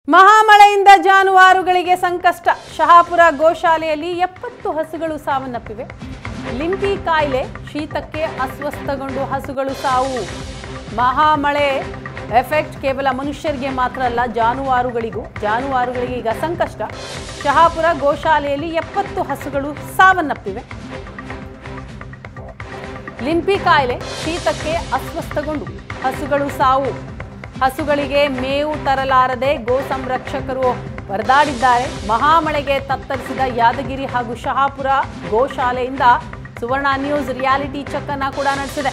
ಮಹಾಮಳೆಯಿಂದ ಜಾನುವಾರುಗಳಿಗೆ ಸಂಕಷ್ಟ ಶಹಾಪುರ ಗೋಶಾಲೆಯಲ್ಲಿ ಎಪ್ಪತ್ತು ಹಸುಗಳು ಸಾವನ್ನಪ್ಪಿವೆ ಲಿಂಪಿ ಕಾಯಿಲೆ ಶೀತಕ್ಕೆ ಅಸ್ವಸ್ಥಗೊಂಡು ಹಸುಗಳು ಸಾವು ಮಹಾಮಳೆ ಎಫೆಕ್ಟ್ ಕೇವಲ ಮನುಷ್ಯರಿಗೆ ಮಾತ್ರ ಅಲ್ಲ ಜಾನುವಾರುಗಳಿಗೂ ಜಾನುವಾರುಗಳಿಗೆ ಈಗ ಸಂಕಷ್ಟ ಶಹಾಪುರ ಗೋಶಾಲೆಯಲ್ಲಿ ಎಪ್ಪತ್ತು ಹಸುಗಳು ಸಾವನ್ನಪ್ಪಿವೆ ಲಿಂಪಿ ಕಾಯಿಲೆ ಶೀತಕ್ಕೆ ಅಸ್ವಸ್ಥಗೊಂಡು ಹಸುಗಳು ಸಾವು ಹಸುಗಳಿಗೆ ಮೇವು ತರಲಾರದೆ ಗೋ ಸಂರಕ್ಷಕರು ಪರದಾಡಿದ್ದಾರೆ ಮಹಾಮಳೆಗೆ ತತ್ತರಿಸಿದ ಯಾದಗಿರಿ ಹಾಗೂ ಶಹಾಪುರ ಗೋಶಾಲೆಯಿಂದ ಸುವರ್ಣ ನ್ಯೂಸ್ ರಿಯಾಲಿಟಿ ಚೆಕ್ ಅನ್ನ ಕೂಡ ನಡೆಸಿದೆ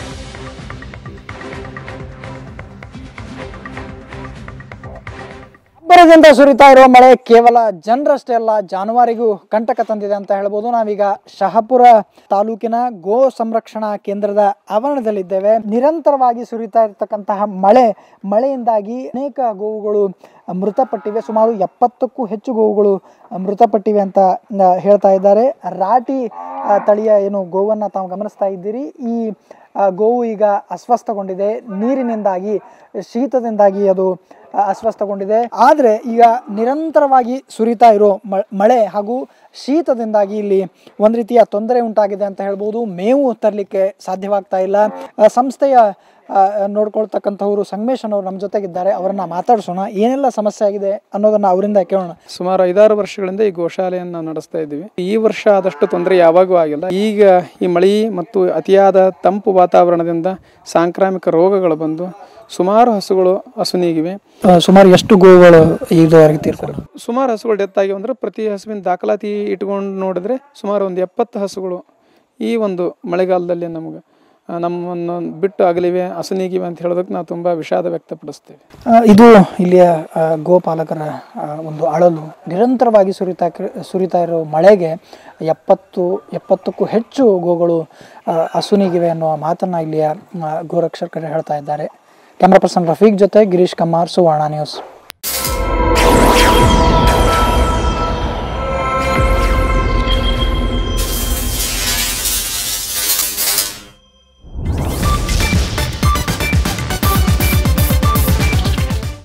ಅಬ್ಬರದಿಂದ ಸುರಿತಾ ಇರುವ ಮಳೆ ಕೇವಲ ಜನರಷ್ಟೇ ಅಲ್ಲ ಜಾನುವಾರಿಗೂ ಕಂಟಕ ತಂದಿದೆ ಅಂತ ಹೇಳ್ಬೋದು ನಾವೀಗ ಶಹಪುರ ತಾಲೂಕಿನ ಗೋ ಸಂರಕ್ಷಣಾ ಕೇಂದ್ರದ ಆವರಣದಲ್ಲಿದ್ದೇವೆ ನಿರಂತರವಾಗಿ ಸುರಿತಾ ಇರತಕ್ಕಂತಹ ಮಳೆ ಮಳೆಯಿಂದಾಗಿ ಅನೇಕ ಗೋವುಗಳು ಮೃತಪಟ್ಟಿವೆ ಸುಮಾರು ಎಪ್ಪತ್ತಕ್ಕೂ ಹೆಚ್ಚು ಗೋವುಗಳು ಮೃತಪಟ್ಟಿವೆ ಅಂತ ಆ, ಹೇಳ್ತಾ ಇದ್ದಾರೆ ರಾಟಿ ಆ, ತಳಿಯ ಏನು ಗೋವನ್ನು ತಾವು ಗಮನಿಸ್ತಾ ಇದ್ದೀರಿ ಈ ಆ, ಗೋವು ಈಗ ಅಸ್ವಸ್ಥಗೊಂಡಿದೆ ನೀರಿನಿಂದಾಗಿ ಶೀತದಿಂದಾಗಿ ಅದು ಆ, ಅಸ್ವಸ್ಥಗೊಂಡಿದೆ ಆದರೆ ಈಗ ನಿರಂತರವಾಗಿ ಸುರಿತಾ ಇರೋ ಮ- ಮಳೆ ಹಾಗೂ ಶೀತದಿಂದಾಗಿ ಇಲ್ಲಿ ಒಂದು ರೀತಿಯ ತೊಂದರೆ ಉಂಟಾಗಿದೆ ಅಂತ ಹೇಳ್ಬೋದು ಮೇವು ತರಲಿಕ್ಕೆ ಸಾಧ್ಯವಾಗ್ತಾ ಇಲ್ಲ ಆ, ಸಂಸ್ಥೆಯ ಆ, ನೋಡ್ಕೊಳ್ತಕ್ಕಂಥವ್ರು ಸಂಗಮೇಶ್ ಅನ್ನೋರು ನಮ್ಮ ಜೊತೆಗಿದ್ದಾರೆ ಅವರನ್ನ ಮಾತಾಡ್ಸೋಣ ಏನೆಲ್ಲ ಸಮಸ್ಯೆ ಆಗಿದೆ ಅನ್ನೋದನ್ನ ಅವರಿಂದ ಕೇಳೋಣ ಸುಮಾರು ಐದಾರು ವರ್ಷಗಳಿಂದ ಈ ಗೋಶಾಲೆಯನ್ನು ನಾವು ನಡೆಸ್ತಾ ಇದ್ದೀವಿ ಈ ವರ್ಷ ಆದಷ್ಟು ತೊಂದರೆ ಯಾವಾಗೂ ಆಗಿಲ್ಲ ಈಗ ಈ ಮಳೆ ಮತ್ತು ಅತಿಯಾದ ತಂಪು ವಾತಾವರಣದಿಂದ ಸಾಂಕ್ರಾಮಿಕ ರೋಗಗಳು ಬಂದು ಸುಮಾರು ಹಸುಗಳು ಹಸುನೀಗಿವೆ ಸುಮಾರು ಎಷ್ಟು ಗೋವುಗಳು ಇದುವರೆಗೆ ತೀರ್ಕೊಂಡು ಸುಮಾರು ಹಸುಗಳು ಡೆತ್ ಆಗಿವೆ ಅಂದ್ರೆ ಪ್ರತಿ ಹಸುವಿನ ದಾಖಲಾತಿ ಇಟ್ಕೊಂಡು ನೋಡಿದ್ರೆ ಸುಮಾರು ಒಂದು ಎಪ್ಪತ್ತು ಹಸುಗಳು ಈ ಒಂದು ಮಳೆಗಾಲದಲ್ಲಿ ನಮಗೆ ಆ, ನಮ್ಮನ್ನು ಬಿಟ್ಟು ಅಗಲಿವೆ ಹಸುನೀಗಿವೆ ಅಂತ ಹೇಳೋದಕ್ಕೆ ನಾವು ತುಂಬ ವಿಷಾದ ವ್ಯಕ್ತಪಡಿಸ್ತೇವೆ ಆ, ಇದು ಇಲ್ಲಿಯ ಆ, ಗೋಪಾಲಕರ ಆ, ಒಂದು ಅಳಲು ನಿರಂತರವಾಗಿ ಸುರಿತಾ ಸುರಿತಾ ಇರೋ ಮಳೆಗೆ ಎಪ್ಪತ್ತು ಎಪ್ಪತ್ತಕ್ಕೂ ಹೆಚ್ಚು ಗೋಗಳು ಆ, ಅಸುನೀಗಿವೆ ಅನ್ನುವ ಮಾತನ್ನ ಇಲ್ಲಿಯ ಆ, ಗೋರಕ್ಷಕರು ಹೇಳ್ತಾ ಇದ್ದಾರೆ ಕ್ಯಾಮ್ರಾ ಪರ್ಸನ್ ರಫೀಕ್ ಜೊತೆ ಗಿರೀಶ್ ಕಮಾರ್ ಸುವರ್ಣ ನ್ಯೂಸ್